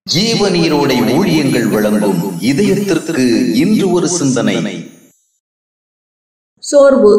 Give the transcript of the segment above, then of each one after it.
ஜீவ நீரோடை ஊழியங்கள் வழங்கும் இதயத்திற்கு இன்று ஒரு சிந்தனை சோர்வு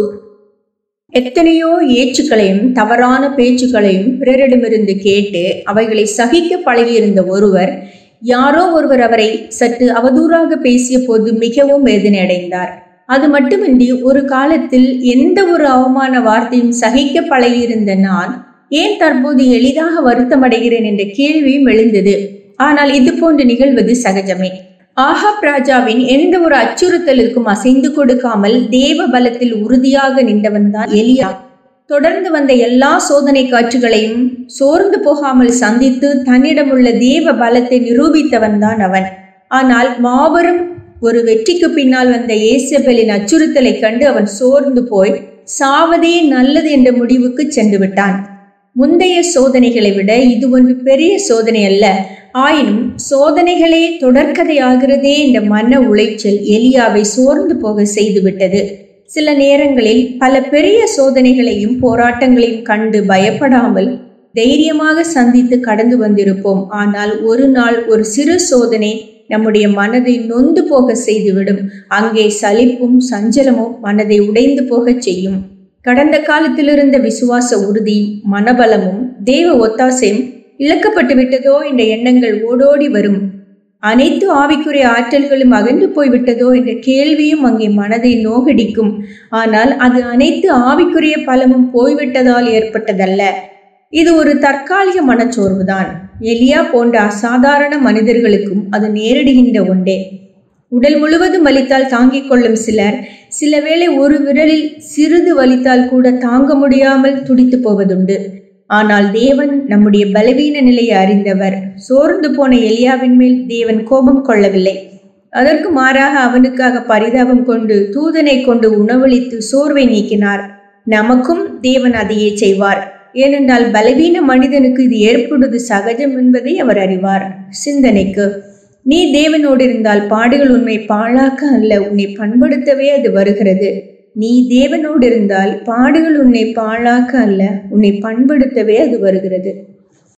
எத்தனையோ ஏச்சுக்களையும் தவறான பேச்சுக்களையும் பிறரிடமிருந்து கேட்டு அவைகளை சகிக்க பழகியிருந்த ஒருவர் யாரோ ஒருவர் அவரை சற்று அவதூறாக பேசிய போது மிகவும் வேதனை அடைந்தார் அது மட்டுமின்றி ஒரு காலத்தில் எந்த ஒரு அவமான வார்த்தையும் சகிக்க பழகியிருந்த நான் ஏன் தற்போது எளிதாக வருத்தமடைகிறேன் என்ற கேள்வியும் எழுந்தது ஆனால் இது போன்று நிகழ்வது சகஜமே ஆஹாப் ராஜாவின் எந்த ஒரு அச்சுறுத்தலுக்கும் அசைந்து கொடுக்காமல் தேவ பலத்தில் உறுதியாக நின்றவன் தான் எலியா தொடர்ந்து வந்த எல்லா சோதனை காட்சிகளையும் சோர்ந்து போகாமல் சந்தித்து தன்னிடமுள்ள தேவ பலத்தை நிரூபித்தவன் தான் அவன் ஆனால் மாபெரும் ஒரு வெற்றிக்கு பின்னால் வந்த ஏசபெலின் அச்சுறுத்தலை கண்டு அவன் சோர்ந்து போய் சாவதே நல்லது என்ற முடிவுக்கு சென்று விட்டான் முந்தைய சோதனைகளை விட இது ஒன்று பெரிய சோதனை அல்ல ஆயினும் சோதனைகளே தொடர்கதையாகிறதே என்ற மன உளைச்சல் எலியாவை சோர்ந்து போக செய்துவிட்டது சில நேரங்களில் பல பெரிய சோதனைகளையும் போராட்டங்களையும் கண்டு பயப்படாமல் தைரியமாக சந்தித்து கடந்து வந்திருப்போம் ஆனால் ஒரு நாள் ஒரு சிறு சோதனை நம்முடைய மனதை நொந்து போக செய்துவிடும் அங்கே சலிப்பும் சஞ்சலமும் மனதை உடைந்து போகச் செய்யும் கடந்த காலத்தில் இருந்த விசுவாச உறுதி மனபலமும் தேவ ஒத்தாசையும் இழக்கப்பட்டு விட்டதோ என்ற எண்ணங்கள் ஓடோடி வரும் அனைத்து ஆவிக்குரிய ஆற்றல்களும் அகன்று போய்விட்டதோ என்ற கேள்வியும் அங்கே மனதை நோகடிக்கும் ஆனால் அது அனைத்து ஆவிக்குரிய பலமும் போய்விட்டதால் ஏற்பட்டதல்ல இது ஒரு தற்காலிக மனச்சோர்வுதான் எலியா போன்ற அசாதாரண மனிதர்களுக்கும் அது நேரிடுகின்ற ஒன்றே உடல் முழுவதும் வலித்தால் தாங்கிக் கொள்ளும் சிலர் சில வேளை ஒரு விரலில் சிறிது வலித்தால் கூட தாங்க முடியாமல் துடித்து போவதுண்டு ஆனால் தேவன் நம்முடைய பலவீன நிலையை அறிந்தவர் சோர்ந்து போன எலியாவின் மேல் தேவன் கோபம் கொள்ளவில்லை அதற்கு மாறாக அவனுக்காக பரிதாபம் கொண்டு தூதனை கொண்டு உணவளித்து சோர்வை நீக்கினார் நமக்கும் தேவன் அதையே செய்வார் ஏனென்றால் பலவீன மனிதனுக்கு இது ஏற்படுவது சகஜம் என்பதை அவர் அறிவார் சிந்தனைக்கு நீ தேவனோடு இருந்தால் பாடுகள் உன்னை பாழாக்க அல்ல உன்னை பண்படுத்தவே அது வருகிறது நீ தேவனோடு இருந்தால் பாடுகள் உன்னை பாழாக்க அல்ல உன்னை பண்படுத்தவே அது வருகிறது